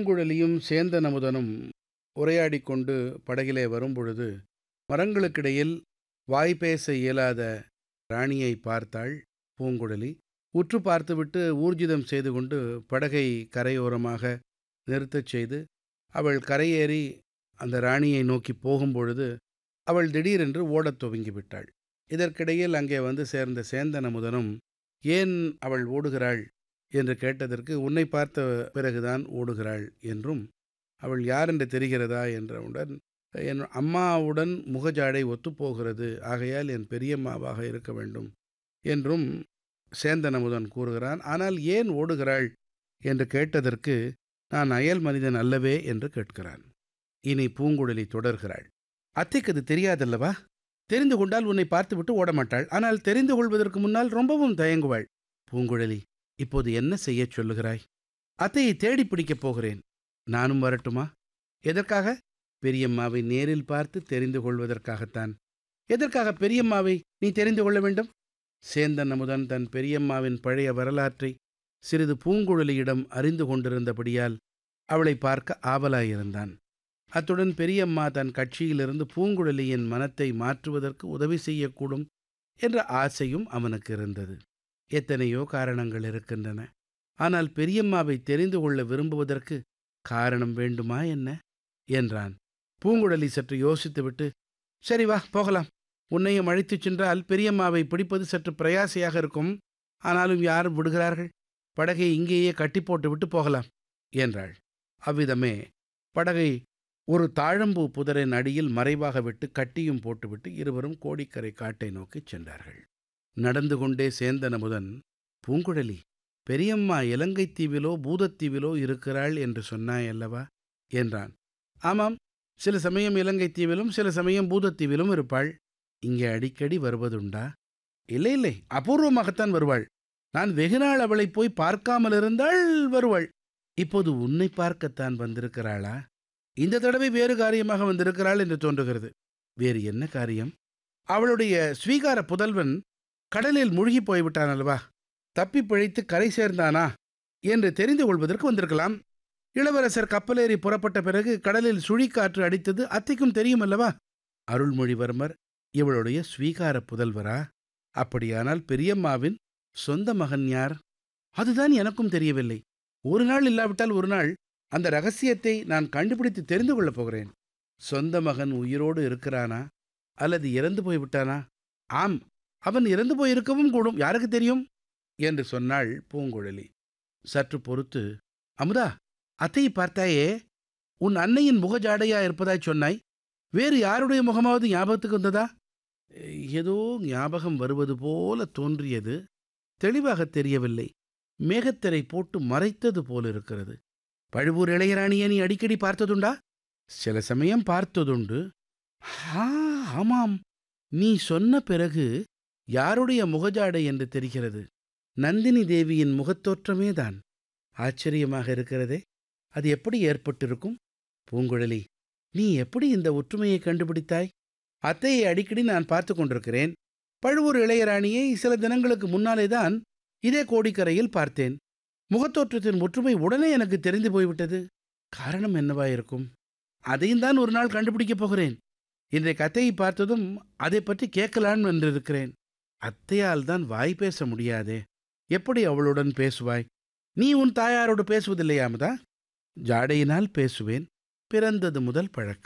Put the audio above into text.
பூங்குழலியும் சேந்தன் அமுதனும் உரையாடிக் கொண்டு படகிலே வரும்பொழுது மரங்களுக்கிடையில் வாய் பேச இயலாத ராணியை பார்த்தாள் பூங்குழலி உற்று பார்த்துவிட்டு ஊர்ஜிதம் செய்து கொண்டு படகை கரையோரமாக நிறுத்தச் செய்து அவள் கரையேறி அந்த ராணியை நோக்கி போகும்பொழுது அவள் திடீரென்று ஓடத் துவங்கிவிட்டாள் இதற்கிடையில் அங்கே வந்து சேர்ந்த சேந்தன் அமுதனும் ஏன் அவள் ஓடுகிறாள் என்று கேட்டதற்கு உன்னை பார்த்த பிறகுதான் ஓடுகிறாள் என்றும் அவள் யார் என்று தெரிகிறதா என்றவுடன் என் அம்மாவுடன் முகஜாடை ஒத்துப்போகிறது ஆகையால் என் பெரியம்மாவாக இருக்க வேண்டும் என்றும் சேந்தன் அமுதன் கூறுகிறான் ஆனால் ஏன் ஓடுகிறாள் என்று கேட்டதற்கு நான் அயல் மனிதன் அல்லவே என்று கேட்கிறான் இனி பூங்குழலி தொடர்கிறாள் அத்தைக்கு அது தெரியாதல்லவா தெரிந்து கொண்டால் உன்னை பார்த்துவிட்டு ஓடமாட்டாள் ஆனால் தெரிந்து கொள்வதற்கு முன்னால் ரொம்பவும் தயங்குவாள் பூங்குழலி இப்போது என்ன செய்யச் சொல்லுகிறாய் அத்தையை தேடி பிடிக்கப் போகிறேன் நானும் வரட்டுமா எதற்காக பெரியம்மாவை நேரில் பார்த்து தெரிந்து கொள்வதற்காகத்தான் எதற்காக பெரியம்மாவை நீ தெரிந்து கொள்ள வேண்டும் சேந்தன் அமுதன் தன் பெரியம்மாவின் பழைய வரலாற்றை சிறிது பூங்குழலியிடம் அறிந்து கொண்டிருந்தபடியால் அவளை பார்க்க ஆவலாயிருந்தான் அத்துடன் பெரியம்மா தன் கட்சியிலிருந்து பூங்குழலியின் மனத்தை மாற்றுவதற்கு உதவி செய்யக்கூடும் என்ற ஆசையும் அவனுக்கு இருந்தது எத்தனையோ காரணங்கள் இருக்கின்றன ஆனால் பெரியம்மாவை தெரிந்து கொள்ள விரும்புவதற்கு காரணம் வேண்டுமா என்ன என்றான் பூங்குழலி சற்று யோசித்துவிட்டு சரி வா போகலாம் உன்னையும் அழைத்துச் சென்றால் பெரியம்மாவை பிடிப்பது சற்று பிரயாசையாக இருக்கும் ஆனாலும் யாரும் விடுகிறார்கள் படகை இங்கேயே கட்டி போட்டு விட்டு போகலாம் என்றாள் அவ்விதமே படகை ஒரு தாழம்பூ புதரின் அடியில் மறைவாக விட்டு கட்டியும் போட்டுவிட்டு இருவரும் கோடிக்கரை காட்டை நோக்கிச் சென்றார்கள் நடந்து கொண்டே சேந்தன் அமுதன் பூங்குழலி பெரியம்மா இலங்கைத் தீவிலோ பூதத்தீவிலோ இருக்கிறாள் என்று சொன்னாய் அல்லவா என்றான் ஆமாம் சில சமயம் இலங்கைத் தீவிலும் சில சமயம் பூதத்தீவிலும் இருப்பாள் இங்கே அடிக்கடி வருவதுண்டா இல்லை இல்லை அபூர்வமாகத்தான் வருவாள் நான் வெகுநாள் அவளை போய் பார்க்காமல் இருந்தால் வருவாள் இப்போது உன்னை பார்க்கத்தான் வந்திருக்கிறாளா இந்த தடவை வேறு காரியமாக வந்திருக்கிறாள் என்று தோன்றுகிறது வேறு என்ன காரியம் அவளுடைய ஸ்வீகார புதல்வன் கடலில் மூழ்கி போய்விட்டான் அல்லவா தப்பி பிழைத்து கரை சேர்ந்தானா என்று தெரிந்து கொள்வதற்கு வந்திருக்கலாம் இளவரசர் கப்பலேறி புறப்பட்ட பிறகு கடலில் சுழிக்காற்று அடித்தது அத்தைக்கும் தெரியும் அல்லவா அருள்மொழிவர்மர் இவளுடைய ஸ்வீகார புதல்வரா அப்படியானால் பெரியம்மாவின் சொந்த மகன் யார் அதுதான் எனக்கும் தெரியவில்லை ஒரு நாள் இல்லாவிட்டால் ஒரு நாள் அந்த ரகசியத்தை நான் கண்டுபிடித்து தெரிந்து கொள்ளப் போகிறேன் சொந்த மகன் உயிரோடு இருக்கிறானா அல்லது இறந்து போய்விட்டானா ஆம் அவன் இறந்து போயிருக்கவும் கூடும் யாருக்கு தெரியும் என்று சொன்னாள் பூங்குழலி சற்று பொறுத்து அமுதா அத்தையை பார்த்தாயே உன் அன்னையின் முகஜாடையா இருப்பதாய் சொன்னாய் வேறு யாருடைய முகமாவது ஞாபகத்துக்கு வந்ததா ஏதோ ஞாபகம் வருவது போல தோன்றியது தெளிவாக தெரியவில்லை மேகத்திரை போட்டு மறைத்தது போலிருக்கிறது பழுவூர் இளையராணியை நீ அடிக்கடி பார்த்ததுண்டா சில சமயம் பார்த்ததுண்டு ஆ ஆமாம் நீ சொன்ன பிறகு யாருடைய முகஜாடை என்று தெரிகிறது நந்தினி தேவியின் முகத்தோற்றமே தான் ஆச்சரியமாக இருக்கிறதே அது எப்படி ஏற்பட்டிருக்கும் பூங்குழலி நீ எப்படி இந்த ஒற்றுமையை கண்டுபிடித்தாய் அத்தையை அடிக்கடி நான் பார்த்து கொண்டிருக்கிறேன் பழுவூர் இளையராணியை சில தினங்களுக்கு முன்னாலே தான் இதே கோடிக்கரையில் பார்த்தேன் முகத்தோற்றத்தின் ஒற்றுமை உடனே எனக்கு தெரிந்து போய்விட்டது காரணம் என்னவாயிருக்கும் அதையும் தான் ஒரு நாள் கண்டுபிடிக்கப் போகிறேன் இன்றைக்கு அத்தையை பார்த்ததும் அதை பற்றி கேட்கலான் என்றிருக்கிறேன் அத்தையால் தான் வாய் பேச முடியாதே எப்படி அவளுடன் பேசுவாய் நீ உன் தாயாரோடு பேசுவதில்லையாமதா ஜாடையினால் பேசுவேன் பிறந்தது முதல் பழக்கம்